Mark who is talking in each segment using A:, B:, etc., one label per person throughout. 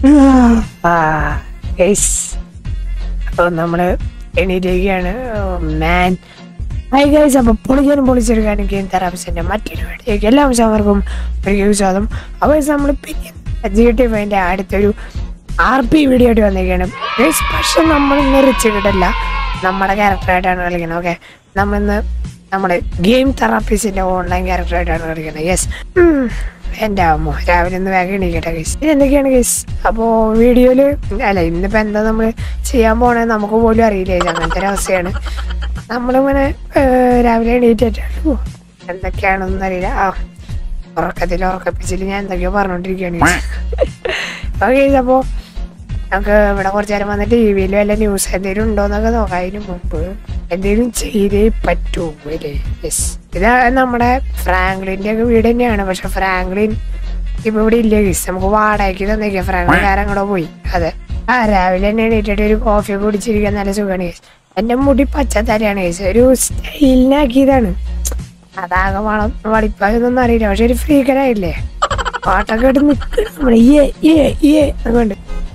A: അപ്പൊ നമ്മള് എണീറ്റിരിക്കുകയാണ് മാൻ high guys അപ്പൊ പൊളിക്കാനും പൊളിച്ചെടുക്കാനും ഗെയിം തെറാപ്പിസിന്റെ മറ്റൊരു വീഡിയോക്ക് എല്ലാ അംശമാർക്കും ഒരു സ്വാഗതം അപ്പോൾ നമ്മൾ പിന്നെ ജി ടി ഫൈൻ്റെ അടുത്തൊരു ആർ പി വീഡിയോ ആയിട്ട് വന്നിരിക്കുകയാണ് ഗൈസ് പക്ഷെ നമ്മൾ ഇന്ന് റിച്ചിട്ടല്ല നമ്മുടെ ക്യാരക്ടറായിട്ടാണ് കളിക്കുന്നത് ഓക്കെ നമ്മളിന്ന് നമ്മുടെ ഗെയിം തെറാപ്പിസിന്റെ ഓൺലൈൻ ക്യാരക്ടറായിട്ടാണ് കളിക്കുന്നത് യെസ് എൻ്റെ അമ്മോ രാവിലെ ഒന്ന് വേഗം എണീക്കട്ടെ ഗൈസ് ഇത് എന്തൊക്കെയാണ് ഗൈസ് അപ്പോൾ വീഡിയോയിൽ അല്ല ഇന്നിപ്പോൾ എന്താ നമ്മൾ ചെയ്യാൻ പോണേ നമുക്ക് പോലും അറിയില്ല guys. അങ്ങനത്തെ ഒരു അവസ്ഥയാണ് നമ്മളിങ്ങനെ ഏഹ്, രാവിലെ എണീറ്റിട്ടുള്ളൂ എന്തൊക്കെയാണെന്നൊന്നും അറിയില്ല ആ ഉറക്കത്തിൽ ഉറക്കപ്പിച്ചിൽ ഞാൻ എന്തൊക്കെയോ പറഞ്ഞോണ്ടിരിക്കുകയാണ് ഓക്കെ അപ്പോൾ നമുക്ക് ഇവിടെ കുറച്ച് നേരം വന്ന് ടി വിയിൽ വല്ല ന്യൂസ് എന്തെങ്കിലും ഉണ്ടോന്നൊക്കെ നോക്കാം അതിന് മുമ്പ് എന്തെങ്കിലും ചെയ്തേ പറ്റൂ അല്ലേ യെസ് ഇത് നമ്മുടെ ഫ്രാങ്ക്ലിൻ്റെ ഒക്കെ വീട് തന്നെയാണ് പക്ഷെ ഫ്രാങ്ക്ലിൻ ഇപ്പൊ ഇവിടെ ഇല്ല ഗീസ് നമുക്ക് വാടകയ്ക്ക് തന്നേക്കാം ഫ്രാങ്ക്ലിൻ വേറെ അങ്ങോട്ട് പോയി അതെ ആ രാവിലെ തന്നെ എണീറ്റിട്ട് ഒരു കോഫി ഒക്കെ കുടിച്ചിരിക്കാൻ നല്ല സുഖമാണ് ഗീസ് എന്റെ മുടി പച്ച തലയാണ് ഗീസ് ഒരു സ്റ്റൈലിനാക്കിയതാണ് അതാകെ വളം വളിപ്പായൊന്നും അറിയില്ല പക്ഷെ ഒരു ഫ്രീക്കനായില്ലേ പാട്ടൊക്കെ ഇട്ട് നിൽക്കണം നമ്മള് ഏ ഏ ഏ അതുകൊണ്ട്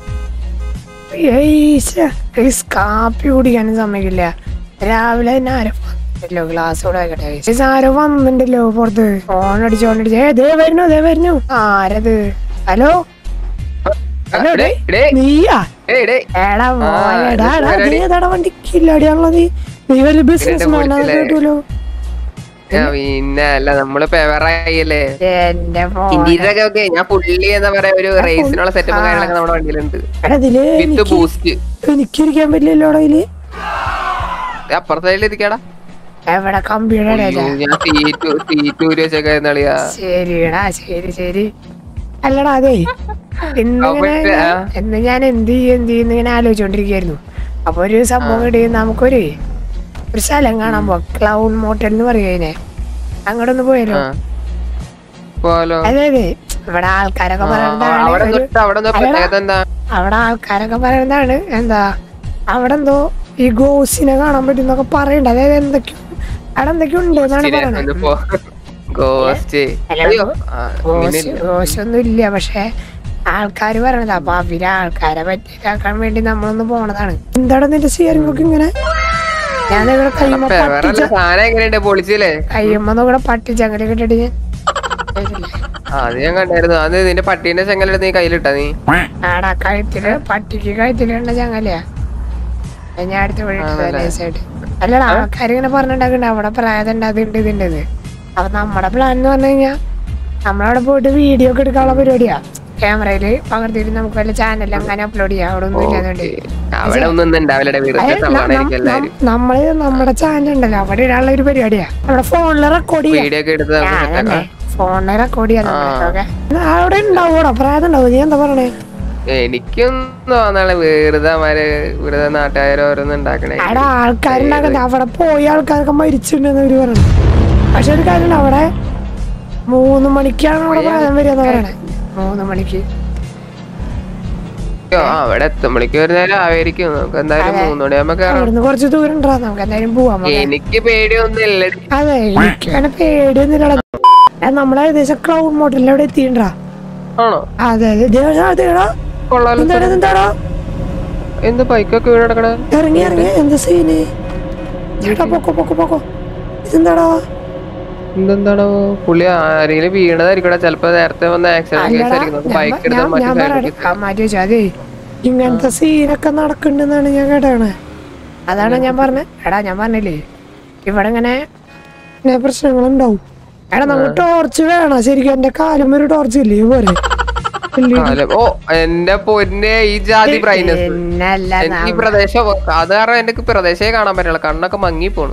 A: ഏയ്സ് കാപ്പി കുടിക്കാനും സമ്മതിക്കില്ല രാവിലെ തന്നെ ആരും വന്നിട്ടല്ലോ ഗ്ലാസ് കൂടെ വെക്കട്ടെ ഏയ്സ് ആരോ വന്നിട്ടുണ്ടല്ലോ പുറത്ത് ഫോൺ അടിച്ച് ഫോൺ അടിച്ച് ഏ ദേ വരുന്നു ദേ വരുന്നു ആരത് ഹലോ ഹലോ
B: ഡേ, ഡേ,
A: നീയാ
B: ഡേ, ഡേ.
A: എടാ
B: ആ,
A: മോനെടാ
B: ഇത് പരിപാടി.
A: നീ ഏതാടാ വണ്ടി കില്ലടിയാണല്ലോ നീ നീ വലിയ ബിസിനസ്
B: ഇതിന്റെ
A: മാനാന്ന്
B: മുകളിലെ-
A: കേട്ടൂലോ
B: ആ, പിന്നെ അല്ല നമ്മള് പെവറായില്ലേ
A: എന്റെ മോനെ
B: ഇന്ത്യയിലൊക്കെ ഓക്കെ ഞാൻ പുള്ളി എന്താ പറയാ ഒരു റേസിനുള്ള സെറ്റപ്പ് കാര്യങ്ങളൊക്കെ നമ്മുടെ വണ്ടിയിലുണ്ട്
A: എടാ ഇതില്
B: വിത്ത്
A: എനിക്ക്
B: ബൂസ്റ്റ്
A: എനിക്കിരിക്കാൻ പറ്റില്ലല്ലോടാ ഇതില്
B: അപ്പുറത്തെ സൈഡിൽ ഇരിക്കടാ
A: എവിടെ കമ്പ്യൂട്ടർ
B: അയ്യോ, ഞാൻ സീറ്റ് സീറ്റ് ഊരി വെച്ചൊക്കെ കളിയാ
A: ശരിടാ ശരി ശരി അല്ലടാ അതെ ഇന്നിങ്ങനെ
B: അപ്പൊ, ആ.
A: എന്ന് ഞാൻ എന്ത് ചെയ്യും എന്ത് ചെയ്യുന്ന ഇങ്ങനെ ആലോചിച്ചോണ്ടിരിക്കായിരുന്നു അപ്പൊ ഒരു സംഭവം കിട്ടി നമുക്കൊരു ഒരു സ്ഥലം കാണാൻ പോവാം ക്ലൗൺ മോട്ടൽ എന്ന് പറയും അതിനെ അങ്ങോട്ടൊന്ന് പോയാലോ
B: ആ. പോലോ
A: അതെ അതെ ഇവിടെ ആൾക്കാരൊക്കെ
B: ആ,
A: പറയുന്നതാണ്
B: അവിടെ
A: ഒരു-
B: തൊട്ട് അവിടെ നിന്ന് പ്രത്യേകത എന്താ
A: അവിടെ ആൾക്കാരൊക്കെ പറയുന്നതാണ് എന്താ അവിടെ എന്തോ ഈ ഗോസിനെ കാണാൻ പറ്റും എന്നൊക്കെ പറയണ്ട അതായത് എന്തൊക്കെയോ അവിടെ എന്തൊക്കെയോ ഉണ്ട് എന്നാണ് പറയണത്
B: ഗോസ്റ്റ്
A: അല്ല,
B: അയ്യോ ആ,
A: ഗോസ്
B: ഇങ്ങനെയില്ല.
A: ഗോസൊന്നും ഇല്ല പക്ഷെ ആൾക്കാര് പറയണത് അപ്പൊ അവര് ആൾക്കാരെ പറ്റിയിട്ടാക്കാൻ വേണ്ടി നമ്മളൊന്ന് പോണതാണ് എന്താണ് നിന്റെ സ്റ്റിയറിംഗ് ഒക്കെ ഇങ്ങനെ ഞാൻ ഇവിടെ കയ്യുമ്പോ
B: പെവറല്ല
A: പട്ടിച്ച
B: സാധനം എങ്ങനെയുണ്ട് പൊളിച്ചില്ലേ
A: കയ്യുമ്പോ ഇവിടെ പട്ടിച്ച അങ്ങനെ കിട്ടിട്ട് ഞാൻ
B: ആ, അത് ഞാൻ കണ്ടായിരുന്നു അത് നിന്റെ പട്ടീന്റെ ചെങ്ങലെടുത്ത് നീ കയ്യിലിട്ടാ നീ
A: ആടാ കഴുത്തില് പട്ടിക്ക് കഴുത്തിലുള്ള ചങ്ങലയാ അത് ഞാൻ അടുത്ത്
B: ആണല്ലേ?
A: നൈസായിട്ട് അല്ലടാ ആൾക്കാർ ഇങ്ങനെ പറഞ്ഞിട്ടുണ്ടാക്കണ്ട അവിടെ പ്രായത ഉണ്ട് അതുണ്ട് ഇതിൻ്റെത് അപ്പൊ നമ്മുടെ പ്ലാൻ എന്ന് പറഞ്ഞു കഴിഞ്ഞാ നമ്മളവിടെ പോയിട്ട് വീഡിയോ ഒക്കെ എടുക്കാനുള്ള പരിപാടിയാ ക്യാമറയില് പകർത്തിയിട്ട് നമുക്ക് വല്ല ചാനലിൽ അങ്ങനെ അപ്ലോഡ് ചെയ്യാം അവിടെ ഒന്നും ഇല്ലാതുകൊണ്ട്
B: അവിടെ ഒന്നും ഉണ്ടാവില്ല വെറുതെ തള്ളാനായിരിക്കും എല്ലാരും
A: നമ്മള് നമ്മുടെ ചാനൽ ഉണ്ടല്ലോ അവിടെ ഇടാനുള്ള ഒരു പരിപാടിയാ നമ്മുടെ ഫോണിൽ റെക്കോർഡ് ചെയ്യാം
B: വീഡിയോ ഒക്കെ എടുത്ത് നമുക്ക് set ആക്കാം.
A: ഫോണിൽ റെക്കോർഡ് ചെയ്യാം നമ്മളൊക്കെ അവിടെ ഉണ്ടാവൂടാ പ്രായം ഉണ്ടാവും നീ എന്താ പറയണേ
B: എനിക്കൊന്നും തോന്നാളെ വെറുതെ അവര് വെറുതെ നാട്ടുകാർ ഓരോന്ന് ഉണ്ടാക്കണേ
A: അവിടെ ആൾക്കാരുണ്ടാക്കണ്ട അവിടെ പോയ ആൾക്കാരൊക്കെ മരിച്ചിട്ടുണ്ടെന്ന് അവര് പറഞ്ഞു പക്ഷെ ഒരു കാര്യമുണ്ട് അവിടെ മൂന്ന് മണിക്കാണ് അവിടെ പ്രായം വരിക പറയണേ മൂന്ന് മണിക്ക്
B: ആ, അവിടെ എത്തുമ്പോഴേക്ക് ഒരു നേരം ആയിരിക്കും നമുക്ക് എന്തായാലും മൂന്ന് മണിയാകുമ്പോ കയറാം
A: അവിടുന്ന് കുറച്ച് ദൂരം ഉണ്ടാ നമുക്ക് എന്തായാലും പോവാം നമുക്ക്.
B: എനിക്ക് പേടിയൊന്നും ഇല്ല
A: അതെ എനിക്കങ്ങനെ പേടിയൊന്നുമില്ലടാ ഞാൻ നമ്മളെ ഏകദേശം ക്ലൗഡ് മോഡലിൽ അവിടെ എത്തിണ്ടാ
B: ആണോ
A: അതെ അതെ ദേടാ ദേടാ
B: കൊള്ളാലോ
A: എന്താടാ എന്താടാ
B: എന്ത് ബൈക്കൊക്കെ വീട് കിടക്കണേ
A: ഇറങ്ങി ഇറങ്ങി എന്താ സീന് ചേട്ടാ പൊക്കോ പൊക്കോ പൊക്കോ ഇതെന്താടാ
B: എന്തെന്താണോ പുള്ളി ആരെങ്കിലും വീണതായിരിക്കടാ ചെലപ്പോ നേരത്തെ വന്ന ആക്സിഡന്റ് കേസ്
A: അല്ലടാ
B: ആയിരിക്കും
A: ഞാൻ
B: ബൈക്ക്
A: പ-
B: എടുത്താൽ
A: ഞാൻ-
B: മറ്റേ
A: ഞാൻ
B: side
A: പറയട്ടെ
B: ലേക്ക്
A: ആ മാറ്റി വെച്ചു അതെ ഇങ്ങനത്തെ സീനൊക്കെ നടക്കുന്നുണ്ടെന്നാണ് ഞാൻ കേട്ടാണ് അതാണ് ഞാൻ പറഞ്ഞത് എടാ ഞാൻ പറഞ്ഞില്ലേ ഇവിടെ ഇങ്ങനെ ഇങ്ങനെ പ്രശ്നങ്ങളുണ്ടാവും എടാ നമുക്ക് ടോർച്ച് വേണം ശരിക്കും എന്റെ കാലും ഒരു ടോർച്ച് ഇല്ലേ പോരെ ഇല്ലേ?
B: കാലം. ഓ എന്റെ പൊന്നെ ഈ ജാതി ബ്രൈറ്റ്നസ്
A: പിന്നല്ല
B: എനിക്ക് ഈ പ്രദേശം അത് കാരണം എനിക്ക് പ്രദേശമേ കാണാൻ പറ്റില്ല കണ്ണൊക്കെ മങ്ങി പോണു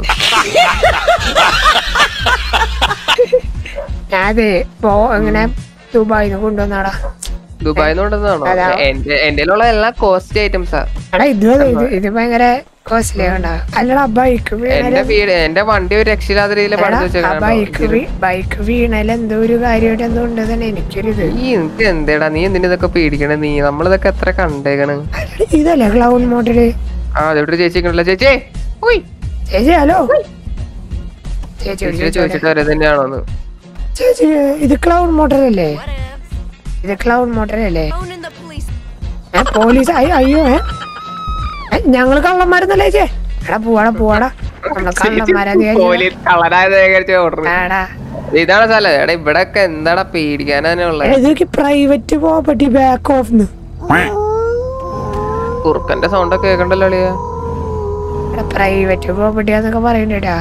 A: അതെ പോ ഇങ്ങനെ ദുബായിന്ന് കൊണ്ടുവന്നാടാ
B: ദുബായിന്ന് കൊണ്ടുവന്നതാണോ
A: അതാ.
B: എന്റെ എന്റെ ഉള്ള കോസ്റ്റ് ഐറ്റംസാ
A: എടാ ഇത് അതെ, ഇത് ഇത് ഭയങ്കര കോസ്റ്റ്ലി ഉണ്ടാവും അല്ലടാ ബൈക്ക്
B: എന്റെ വീട് എന്റെ വണ്ടി ഒരു രക്ഷയില്ലാത്ത രീതിയിൽ പഠിച്ചു
A: ബൈക്ക്
B: വെച്ചേക്കണം
A: ബൈക്ക് വീണാൽ എന്തോ ഒരു കാര്യമായിട്ട് എന്തോ ഉണ്ട് തന്നെ എനിക്കൊരിത്
B: നീ എനിക്ക് എന്തേടാ നീ എന്തിനാ ഇതൊക്കെ പേടിക്കണേ നീ നമ്മളിതൊക്കെ എത്ര കണ്ടേക്കണ്
A: അല്ലടി, ഇതല്ലേ ക്ലൗൺ മോഡല്
B: ആ അതെവിടെ ചേച്ചി കണ്ടില്ല ചേച്ചി ഉയ്.
A: ചേച്ചി ഹലോ ചേച്ചി
B: ചേച്ചി
A: വിളിച്ചു
B: ചോദിച്ചിട്ട് വരെ തന്നെയാണോന്ന്
A: ചേച്ചി ഇത് ക്ലൗൺ മോഡൽ അല്ലേ ഇത് ക്ലൗൺ മോഡൽ അല്ലേ
C: Phone in the police.
A: Police അയ്യോ അയ്യോ ഏ ഏ, ഞങ്ങള് കള്ളന്മാരെന്നല്ലേ ചേ എടാ പോവാടാ പോവാടാ നമ്മള് കള്ളന്മാരാ നീ കരുതിയോ?
B: പോലീസ് കള്ളനായത് ശേഖരിച്ച് ഓർഡർ
A: എടാ
B: ഇതാണ് സ്ഥലം എടാ ഇവിടൊക്കെ എന്താടാ പേടിക്കാനാണ് ഉള്ളത്
A: ഇതൊക്കെ പ്രൈവറ്റ് പ്രോപ്പർട്ടി ബാക്ക് ഓഫ്
B: കുറുക്കന്റെ സൗണ്ട് ഒക്കെ കേക്കണ്ടല്ലോ അളിയാ
A: പ്രൈവറ്റ് പ്രോപ്പർട്ടി എന്നൊക്കെ പറയണ്ടേടാ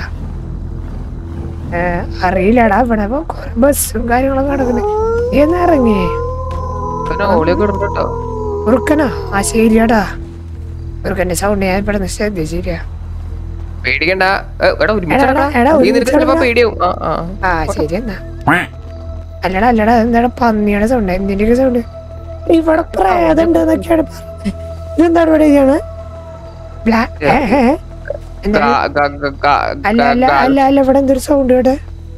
A: അറിയില്ലടാ ഇവിടെ ഇപ്പൊ കുറെ ബസ്സും കാര്യങ്ങളൊക്കെ നടക്കുന്നത് നീ എന്നാ ഇറങ്ങി
B: പിന്നെ ഓളിയൊക്കെ ഇടുന്നുട്ടോ
A: ഉറുക്കനാ ആ ശരിയാടാ ഉറുക്കന്റെ സൗണ്ട് ഞാൻ ഇവിടെ നിന്ന് ശ്രദ്ധിച്ചില്ല
B: പേടിക്കണ്ട ഏ, എടാ
A: എടാ,
B: ഒരുമിച്ചടാ
A: എടാ,
B: നീ നിനക്ക് ചിലപ്പോ
A: ഒരുമിച്ചെടാ.
B: പേടിയാവും ആ ആ
A: ആ ശരി എന്നാ അല്ലടാ അല്ലടാ എന്താണ് പന്നിയുടെ സൗണ്ട് എന്തിന്റെയൊക്കെ സൗണ്ട് ഇവിടെ പ്രേതം ഉണ്ട് എന്നൊക്കെയാണ് പറഞ്ഞത് ഇതെന്താണ് ഇവിടെ ചെയ്യണ എന്താ
B: ഗ- ഗ- ഗ- ഗ-
A: അല്ല അല്ല
B: ഗ-
A: അല്ല അല്ല ഇവിടെ എന്തൊരു സൗണ്ട് ഇവിടെ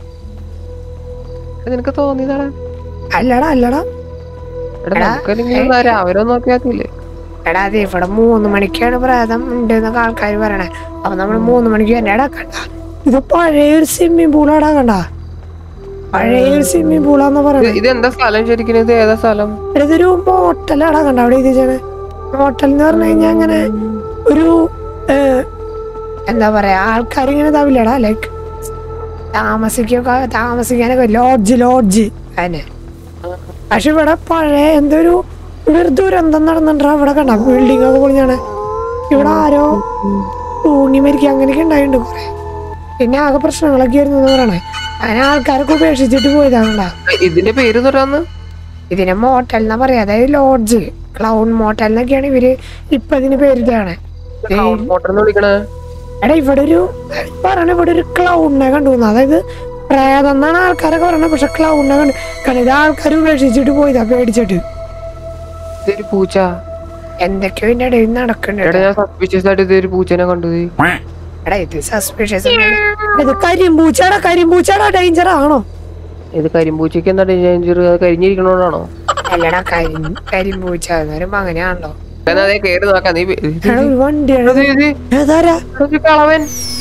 B: ഇത് നിനക്ക് തോന്നിയതാടാ
A: അല്ലടാ അല്ലടാ
B: എടാ
A: എടാ,
B: നമുക്കല്ലെങ്കിൽ ഒന്ന് രാവിലെ ഒന്ന് നോക്കിയാത്തില്ലേ
A: എടാ അതെ ഇവിടെ മൂന്ന് മണിക്കാണ് പ്രേതം ഉണ്ട് എന്നൊക്കെ ആൾക്കാർ പറയണേ അപ്പൊ നമ്മൾ മൂന്ന് മണിക്ക് തന്നെ എടാ കണ്ട ഇത് പഴയ ഒരു സ്വിമ്മിംഗ് പൂളാടാ കണ്ട പഴയ ഒരു സ്വിമ്മിംഗ് പൂളാന്ന് പറയണേ
B: ഇത് എന്താ സ്ഥലം ശരിക്കും ഇത് ഏതാ സ്ഥലം
A: എടാ, ഇതൊരു മോട്ടലാടാ കണ്ട അവിടെ ഇത് ചെയ്യണേ മോട്ടൽ എന്ന് പറഞ്ഞു കഴിഞ്ഞാൽ അങ്ങനെ ഒരു ഏഹ്, എന്താ പറയാ ആൾക്കാർ ഇങ്ങനെ ഇതാവില്ലടാ ലൈക്ക് താമസിക്കൊക്കെ താമസിക്കാനൊക്കെ ലോഡ്ജ് ലോഡ്ജ് അതിനെ പക്ഷെ ഇവിടെ പഴയ എന്തൊരു ഇവിടെ ഒരു ദുരന്തം നടന്നിട്ടാ ഇവിടെ കണ്ട ബിൽഡിംഗ് ഒക്കെ പൊളിഞ്ഞാണ് ഇവിടെ ആരോ തൂങ്ങി മരിക്കുക അങ്ങനെയൊക്കെ ഉണ്ടായിട്ടുണ്ട് കുറെ പിന്നെ ആകെ പ്രശ്നങ്ങളൊക്കെ ആയിരുന്നു എന്ന് പറയണേ അങ്ങനെ ആൾക്കാരൊക്കെ ഉപേക്ഷിച്ചിട്ട് പോയതാണ്ടാ
B: ഇതിന്റെ പേര് തൊട്ടാന്ന്
A: ഇതിനെ മോട്ടൽ എന്നാ പറയാ അതായത് ലോഡ്ജ് ക്ലൗൺ മോട്ടൽ എന്നൊക്കെയാണ് ഇവര് ഇപ്പൊ ഇതിന് പേരിട്ടാണ്
B: മോട്ടർ എന്ന് വിളിക്കണേ
A: എടാ ഇവിടെ ഒരു പറയണ ഇവിടെ ഒരു ക്ലൗഡിനെ കണ്ടു എന്ന്. അതായത് പ്രേതം എന്നാണ് ആൾക്കാരൊക്കെ പറയണത് പക്ഷെ ക്ലൗഡിനെ കണ്ടു കാരണം ഇത് ആൾക്കാർ ഉപേക്ഷിച്ചിട്ട് പോയതാ പേടിച്ചിട്ട്
B: ഇതൊരു പൂച്ച
A: എന്തൊക്കെയോ ഇതിന്റെ ഇടയിൽ നടക്കുന്നുണ്ട്
B: എടാ ഞാൻ സസ്പീഷ്യസ് ആയിട്ട് ഇതൊരു പൂച്ചനെ കണ്ടു ഇത്.
A: എടാ ഇത് സസ്പീഷ്യസ് ഇത് കരിമ്പൂച്ചാടാ കരിമ്പൂച്ചാടാ ഡേഞ്ചർ ആണോ
B: ഇത് കരിമ്പൂച്ചയ്ക്ക് എന്താ ഡേഞ്ചർ അത് കരിഞ്ഞിരിക്കണോണ്ടാണോ
A: അല്ലടാ കരി കരിമ്പൂച്ച എന്ന് പറയുമ്പോ അങ്ങനെയാണല്ലോ
B: എന്നാ അതേ കേറി നോക്കാം നീ ഇത് ഇത്
A: എടാ ഒരു വണ്ടിയാണ്
B: ഇത് ഇത്
A: ഏതാരാ
B: ഇത് കളവൻ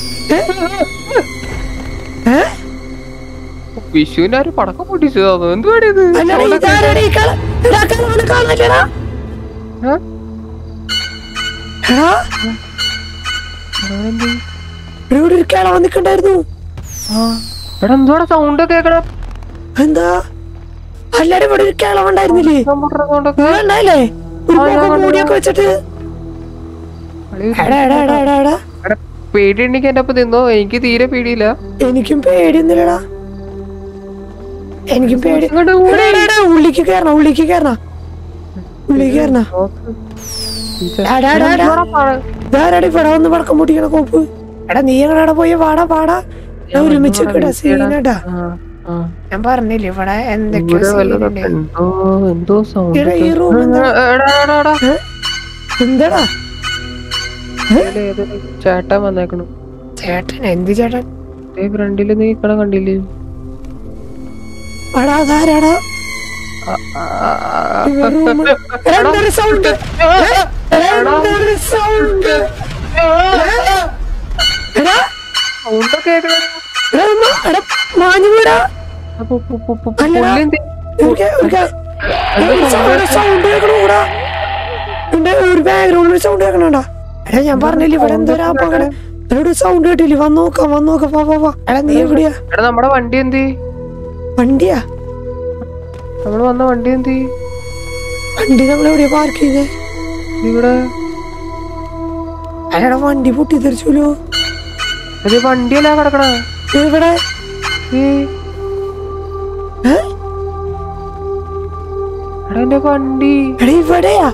A: ഏ?
B: വിഷുവിന്റെ ഒരു പടക്കം പൊട്ടിച്ചതോ എന്തുവാടി ഇത്
A: അല്ലടാ ഇതാരാടാ ഈ കള എടാ കളവനെ കാണാനില്ലടാ
B: ആ?
A: എടാ
B: കളവൻ
A: ഇവിടെ ഇവിടെ ഒരു കിളവൻ നിൽക്കണ്ടായിരുന്നു
B: ആ. എടാ എന്തുവാടാ സൗണ്ട് കേക്കണം
A: എന്താ അല്ലാടെ ഇവിടെ ഒരു കിളവൻ ഉണ്ടായിരുന്നില്ലേ
B: സൗണ്ട് ഒക്കെ
A: ഇവിടെ ഉണ്ടായില്ലേ ഒരു മുഖം മൂടിയൊക്കെ വെച്ചിട്ട് എടാ എടാ എടാ എടാ എടാ
B: എടാ, പേടിയുണ്ടെങ്കിൽ എന്റെ ഒപ്പം നിന്നോ എനിക്ക് തീരെ പേടിയില്ല
A: എനിക്കും പേടിയൊന്നുമില്ലടാ എനിക്കും പേടി
B: ഇങ്ങോട്ട്
A: എടാ, എടാ, എടാ, ഉള്ളിക്ക് കയറണ ഉള്ളിക്ക് കയറണ ഉള്ളിക്ക് കയറണ എടാ, എടാ, എടാ. ഇതാരാടി ഇവിടെ വന്ന് പടക്കം പൊട്ടിക്കണ കോപ്പ് എടാ നീ എങ്ങടാ പോയി വാടാ പാടാ ഞാൻ ഒരുമിച്ച് കിടാ സീനടാ ഞാൻ പറഞ്ഞില്ലേ ഇവിടെ എന്തൊക്കെയോ സീനുണ്ട്
B: എന്തോ എന്തോ സൗണ്ട്
A: എടാ, ഈ room എന്താ? ഏ? എന്താടാ
B: ചേട്ടൻ വന്നേക്കണു
A: ചേട്ടൻ എന്ത് ചേട്ടൻ
B: ഈ ഫ്രണ്ടില് നീ ഇക്കണ കണ്ടില്ലേ
A: എടാ അതാരാടാ എന്തൊരു സൗണ്ട് എന്തൊരു സൗണ്ട് എടാ
B: സൗണ്ട് കേക്കണ
A: എടാ ഒന്ന് എടാ മാഞ്ഞു വീടാ അല്ലടാ. എനിക്ക് എനിക്ക് ഒരു സൗണ്ട് സൗണ്ട് കേൾക്കണൂടാ എന്റെ ഒരു ബാക്ക്ഗ്രൗണ്ടിൽ സൗണ്ട് കേൾക്കണോടാ എടാ ഞാൻ പറഞ്ഞില്ലേ ഇവിടെ എന്തൊരു അപകടം ഇവിടെ സൗണ്ട് കേട്ടില്ലേ വന്ന് നോക്കാം വന്ന് നോക്കാം വാ വാ വാ എടാ നീ എവിടെയാ
B: എടാ നമ്മുടെ വണ്ടി എന്തി
A: വണ്ടിയാ
B: നമ്മള് വന്ന വണ്ടി എന്തി
A: വണ്ടി നമ്മൾ എവിടെയാ പാർക്ക് ചെയ്തേ
B: ഇവിടെ
A: അല്ലടാ വണ്ടി പൊട്ടിത്തെറിച്ചല്ലോ
B: അത് വണ്ടിയല്ല കിടക്കണ
A: ഇവിടെ ഏ?
B: എടാ എന്റെ വണ്ടി
A: എടാ ഇവിടെയാ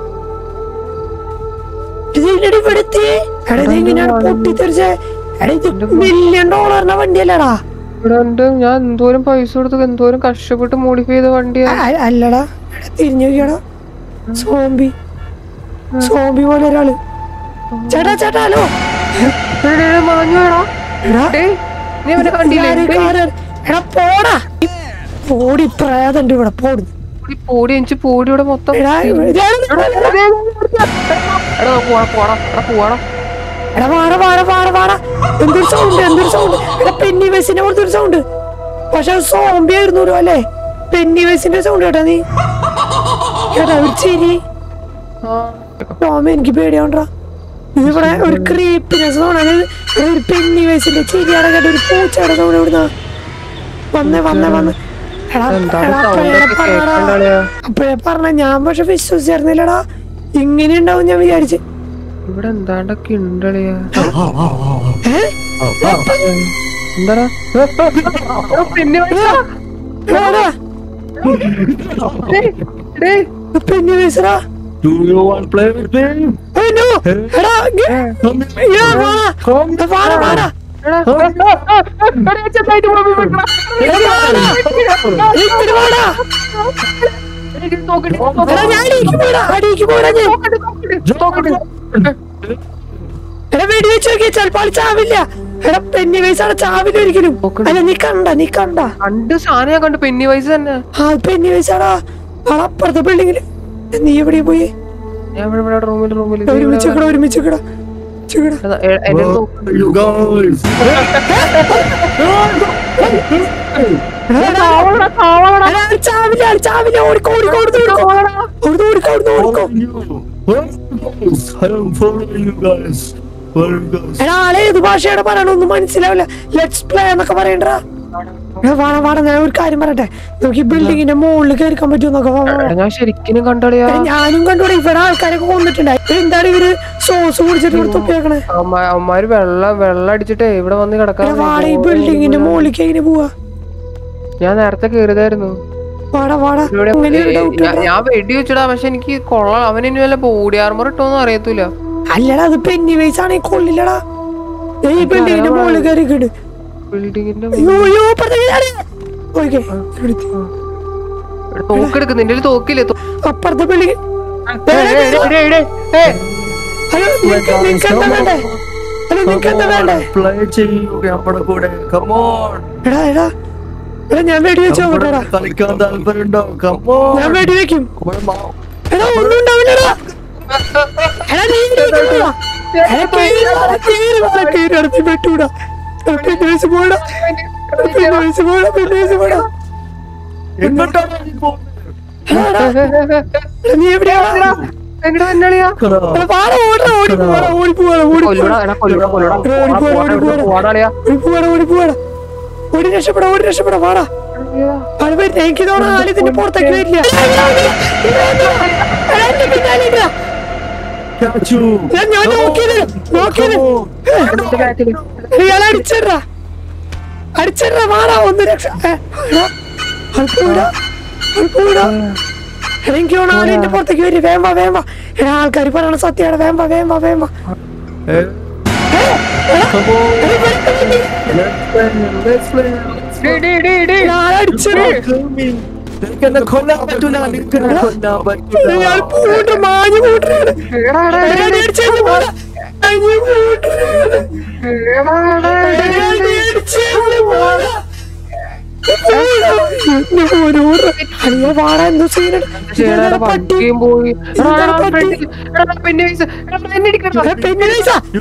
A: ഇത് ഇതിന്റെ ഇവിടെ എത്തി എടാ ഇത് എങ്ങനെയാണ് പൊട്ടിത്തെറിച്ചേ എടാ ഇത് മില്യൺ ഡോളറിന്റെ വണ്ടിയല്ലടാ
B: ഇവിടെ ഉണ്ട് ഞാൻ എന്തോരം പൈസ കൊടുത്ത് എന്തോരം കഷ്ടപ്പെട്ട് മോഡിഫൈ ചെയ്ത വണ്ടിയാ
A: അ- അല്ലടാ എടാ തിരിഞ്ഞു നോക്കിയടാ സോംബി സോംബി പോലെ ഒരാള് ചേട്ടാ ചേട്ടാ ഹലോ
B: എടാ, എടാ, എടാ, മാഞ്ഞു വേടാ
A: എടാ
B: ഡേയ്, നീ അവനെ കണ്ടില്ലേ
A: ഇതാര്
B: ഡേയ്,
A: കാറ്? എടാ പോടാ പോടി പ്രേതണ്ട് ഇവിടെ പോടി
B: ഈ പോടി എനിക്ക് പോടി ഇവിടെ മൊത്തം
A: എടാ ഇവിടെ- ഇതാണ്
B: എടാ, എടാ, എടാ, എടാ പോടാ പോടാ എടാ പോടാ
A: എടാ വാട വാട വാട വാട എന്തൊരു സൗണ്ട് എന്തൊരു സൗണ്ട് എടാ പെന്നി വെസിന്റെ പോലത്തെ ഒരു സൗണ്ട് പക്ഷെ അത് സോംബി ആയിരുന്നു അല്ലേ പെന്നി വെസിന്റെ സൗണ്ട് കേട്ടാ നീ കേട്ടാ ഒരു ചിരി ടോമ എനിക്ക് പേടിയാണ്ടാ ഇതിവിടെ ഒരു ക്രീപ്പിനെസ് തോന്നുന്നത് ഒരു പെന്നി വയസ്സിന്റെ ചിരിയുടെ കേട്ട് ഒരു പൂച്ചയുടെ തോന്നുന്നു ഇവിടുന്ന് വന്നേ വന്നേ വന്നേ എടാ,
B: എന്താണ്
A: എടാ,
B: സൗണ്ട്
A: അപ്പഴേ
B: ഒക്കെ
A: പറഞ്ഞെടാ.
B: കേൾക്കണ്ടളിയാ
A: അപ്പഴേ പറഞ്ഞ ഞാൻ പക്ഷെ വിശ്വസിച്ചിരുന്നില്ലടാ ഇങ്ങനെ ഉണ്ടാവും ഞാൻ വിചാരിച്ചു
B: ഇവിടെ എന്താണ്ടൊക്കെ ഉണ്ടളിയാ
A: ഏഹ്
B: എന്താടാ പിന്നെ
A: എടാ, പെന്നി വയസ്സടാ
C: Do you want to play with me?
A: അയ്യോ, എടാ, ഇങ്ങ-
C: Come
A: ഇയ്യോ, വാടാ.
C: Come.
A: വാടാ, വാടാ. എടാ, വാടാ. ഇങ്ങട് വാടാ. എടാ, ഞാൻ അടിക്ക് പോടാ, അടിക്ക് പോടാ ഞാൻ. എടാ, വെടി വെച്ച് നോക്കിയാ ചെലപ്പോ ആള് ചാവില്ല എടാ പെന്നി വയസ്സാണ് ചാവില്ല ഒരിക്കലും അല്ല നീ കണ്ട നീ കണ്ട
B: കണ്ട് സാധനം ഞാൻ കണ്ടു പെന്നി വയസ്സ് തന്നെ
A: ആ പെന്നി വയസ്സാടാ ആള് അപ്പുറത്തെ ബിൽഡിങ്ങില് നീ എവിടെ പോയി
B: ഞാൻ ഇവിടെ ഇവിടെ റൂമിൽ റൂമിൽ
A: ഒരുമിച്ച് കിട ഒരുമിച്ച് കിട ചിക്കട
B: എന്റെ
C: Where are you guys?
A: ചാവില്ല ആള് ചാവില്ല ഓടിക്കോ ഓടിക്കോ ഓടിക്കോ ഓടിക്കോ ഓടിക്കോ ഓടിക്കോ ഓടിക്കോ
C: Following you. Where are you guys? I am following you guys. Where are you guys?
A: എടാ ആളെ ഏത് ഭാഷയാണ് പറയണൊന്നും മനസ്സിലാവില്ല ലെറ്റ്സ് പ്ലേ എന്നൊക്കെ പറയണ്ടാ വാട വാട ഞാൻ ഒരു കാര്യം പറയട്ടെ നമുക്ക് ഈ ബിൽഡിങ്ങിന്റെ മുകളിൽ കയറിക്കാൻ പറ്റുമെന്നൊക്കെ വാ, വാ, വാ.
B: ഞാൻ ശരിക്കും കണ്ടളിയാ
A: എടാ, ഞാനും കണ്ടുകൂടെ ഇവിടെ ആൾക്കാരൊക്കെ കൊന്നിട്ടുണ്ടായി എന്താണ് ഇവര് സോസ് കുടിച്ചിട്ട് ഇവിടെ തുപ്പിയേക്കണേ
B: അമ്മമാര് വെള്ളം വെള്ളം അടിച്ചിട്ടേ ഇവിടെ വന്ന് കിടക്കാൻ
A: എടാ, വാട ഈ ബിൽഡിങ്ങിന്റെ മുകളിലേക്ക് എങ്ങനെ പോവാ
B: ഞാൻ നേരത്തെ കേറിയതായിരുന്നു
A: വാടാ വാടാ
B: ഇവിടെ
A: അങ്ങനെ ഒരു
B: ഏ,
A: doubt
B: ഞാൻ-
A: ഉണ്ടെടാ.
B: ഞാൻ വെടി വെച്ചിടാ പക്ഷെ എനിക്ക് കൊള്ളാം അവൻ ഇനി വല്ല ബോഡി ആർമർ ഇട്ടോന്നും അറിയത്തില്ല
A: അല്ലടാ അത് പെന്നി വയസ്സ് ആണെങ്കിൽ കൊള്ളില്ലടാ ദേ ഈ ബിൽഡിങ്ങിന്റെ മുകളിൽ കയറിക്കിട്
B: ബിൽഡിങ്ങിന്റെ
A: അയ്യോ അയ്യോ അപ്പുറത്തേക്ക് ചാടി. ഓക്കേ, എടുത്ത്.
B: തോക്കെടുക്ക് നിന്റെ കയ്യില് തോക്കില്ലേ തോ-
A: അപ്പുറത്തെ ബിൽഡിങ്
B: ഏയ്, ഏയ്, ഏയ്, ഏയ്, ഏയ്, ഏയ്.
A: അയ്യോ നിനക്ക് നിനക്ക് എന്താ വേണ്ടേ അല്ല നിനക്ക് എന്താ വേണ്ടേ
C: Play ചെയ്യൂ നമ്മുടെ കൂടെ. Come on.
A: എടാ എടാ എടാ ഞാൻ വെടി വെച്ച് നോക്കട്ടെടാ
C: കളിക്കാൻ താല്പര്യമുണ്ടോ? Come
A: ഞാൻ
C: on.
A: വെടി വെക്കും
C: ഇവിടെ വാ.
A: എടാ ഒന്നും ഉണ്ടാവില്ലടാ എടാ നീ ഇരിക്കണ്ടാ. എടാ കേറി വാടാ, കേറി വാടാ, കേറി അടുത്ത് വെട്ടൂടാ എടാ, പെണ്ണ് വയസ്സ് പോടാ പെണ്ണ് വയസ്സ് പോടാ പെണ്ണ് വയസ്സ് പോടാ
C: എങ്ങോട്ടാണ് നീ പോകുന്നത്?
A: എടാ, എടാ, എടാ, നീ എവിടെയാടാ
B: എന്നിട്ട് തന്നെയാളിയാ
C: കട.
A: എടാ, വാടാ, ഓടടാ, ഓടി പോവാടാ, ഓടി പോവാടാ, ഓടി
B: കൊല്ലൂടാ
A: പോവാടാ.
B: എടാ കൊല്ലൂടാ കൊല്ലൂടാ
A: എടാ, ഓടി പോവാടാ, ഓടി പോവാടാ.
B: പോടാളിയാ
A: ഓടി പോവാടാ, ഓടി പോവാടാ. ഓടി രക്ഷപ്പെടാ ഓടി രക്ഷപ്പെടാ വാടാ ആള് വരുന്ന എനിക്ക് തോന്നുന്നു ആള് ഇതിന്റെ പുറത്തേക്ക് വരില്ല എടാ, എന്റെ പിന്നാലെ ഇങ്ങടാ.
C: Catch you.
A: ഞാൻ ഞാൻ നോക്കിയത് നോക്കിയത്
C: Come on.
A: ഇയാളെ അടിച്ചിടാ അടിച്ചിടാ വാടാ ഒന്ന് രക്ഷ ഏ, എടാ, ആൾ പോയിടാ ആൾ പോയിടാ എടാ, എനിക്ക് തോന്നുന്നു ആള് എന്റെ പുറത്തേക്ക് വരും വേമ്പ വേമ്പ എടാ ആൾക്കാർ പറയണ സത്യമാണ് വേമ്പ വേമ്പ വേമ്പ
C: Eh, Come on. Let's play. Let's play.
A: ആളടിച്ചിടാ
C: Kill me. നിനക്കെന്നെ കൊല്ലാൻ പറ്റൂല നിനക്കെന്നെ കൊല്ലാൻ പറ്റൂല
A: ഇയാൾ പൂട്ട് മാഞ്ഞു കൂട്ടുകയാണ്
B: ചേടാ പട്ടിയും പോയി എടാ, എടാ, ഫ്രണ്ടിൽ- എടാ, പെണ്ണ് വയസ്സ് എടാ, എന്നെ ഇടിക്കണ്ട.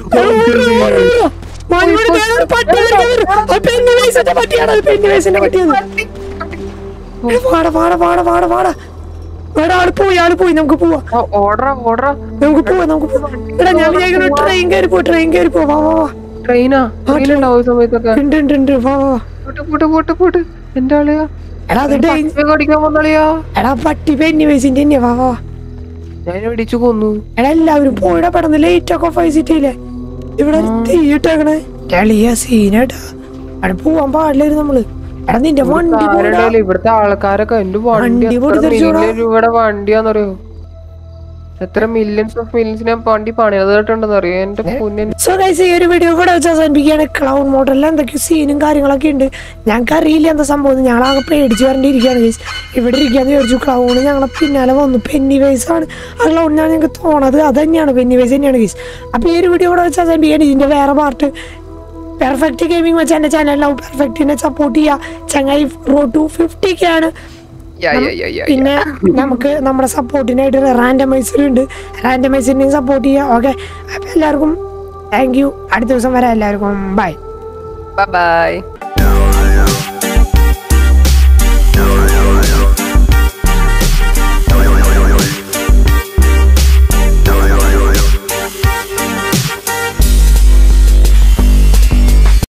A: വാട വാട വാട വാട വാട വേടാ ആള് പോയി ആള് പോയി നമുക്ക് പോവാ
B: ആ, ഓടറാ ഓടറാ
A: നമുക്ക് പോവാ നമുക്ക് പോവാ എടാ ഞാൻ വിചാരിക്കുന്നു ട്രെയിൻ കയറി പോ ട്രെയിൻ കയറി പോ വാ വാ വാ
B: ട്രെയിനാ ട്രെയിനുണ്ടാവും ഈ സമയത്തൊക്കെ
A: ഉണ്ട് ഉണ്ട് ഉണ്ട് വാ വാ വാ
B: പോട്ട് പോട്ട് പോട്ട് പോട്ട് എന്റെ ആളിയാ
A: എടാ അത് ഡേയ്-
B: പട്ടിയൊക്കെ അടിക്കാൻ വന്നാളിയാ
A: എടാ പട്ടി പെന്നി വയസ്സിന്റെ തന്നെയാ വാ വാ വാ.
B: ഞാൻ ഇടിച്ചു കൊന്നു
A: എടാ എല്ലാവരും പോയിടാ പെട്ടെന്ന് ലേറ്റ് ഒക്കെ ഓഫ് ആയിട്ടില്ലേ ഇവിടെ ഒരു തീ ഇട്ടേക്കണേ ചെളിയ സീനേട്ടാ അവിടെ പോവാൻ പാടില്ലായിരുന്നു നമ്മള് എടാ നിന്റെ വണ്ടി പോടാ.
B: ആരുടെ ഇവിടുത്തെ ആൾക്കാരൊക്കെ എന്റെ വണ്ടി
A: വണ്ടി
B: എത്ര
A: പൊട്ടിത്തെറിച്ചോടാ.
B: മില്യൺ രൂപയുടെ വണ്ടിയാന്നറിയോ എത്ര മില്യൺസ് ഓഫ് മില്യൺസ് ഞാൻ വണ്ടി പണിതിട്ടുണ്ടെന്ന് അറിയോ എന്റെ പൊന്നിൻ
A: സോ ഗൈസ് ഈ ഒരു വീഡിയോ കൂടെ വെച്ച് അവസാനിപ്പിക്കുകയാണ് ക്ലൗഡ് മോഡലിൽ എന്തൊക്കെയോ സീനും കാര്യങ്ങളൊക്കെ ഉണ്ട് ഞങ്ങൾക്ക് അറിയില്ല എന്താ സംഭവം എന്ന്. ഞങ്ങളാകെ പേടിച്ച് വരണ്ടിരിക്കുകയാണ് ഗൈസ് ഇവിടെ ഇരിക്കാന്ന് വിചാരിച്ചു ക്ലൗഡ് ഞങ്ങളെ പിന്നാലെ വന്നു പെന്നി വൈസ് ആണ് ആ ക്ലൗഡിനാണ് ഞങ്ങൾക്ക് തോണത് അത് തന്നെയാണ് പെന്നി വൈസ് തന്നെയാണ് ഗൈസ് അപ്പോൾ ഈ ഒരു വീഡിയോ കൂടെ വെച്ച് അവസാനിപ്പിക്കുകയാണ് ഇതിൻ്റെ വേറെ പാർട്ട് പെർഫെക്റ്റ് ഗെയിമിംഗ് വെച്ച് എൻ്റെ ചാനലിലാവും പെർഫെക്റ്റിനെ സപ്പോർട്ട് ചെയ്യുക ചങ്ങായി റോ ടു ഫിഫ്റ്റിക്കാണ് പിന്നെ നമുക്ക് നമ്മുടെ സപ്പോർട്ടിനായിട്ട് റാൻഡമൈസർ ഉണ്ട് റാൻഡമൈസറിനെയും സപ്പോർട്ട് ചെയ്യുക ഓക്കെ അപ്പം എല്ലാവർക്കും താങ്ക് യു അടുത്ത ദിവസം വരാം എല്ലാവർക്കും ബൈ
B: ബൈ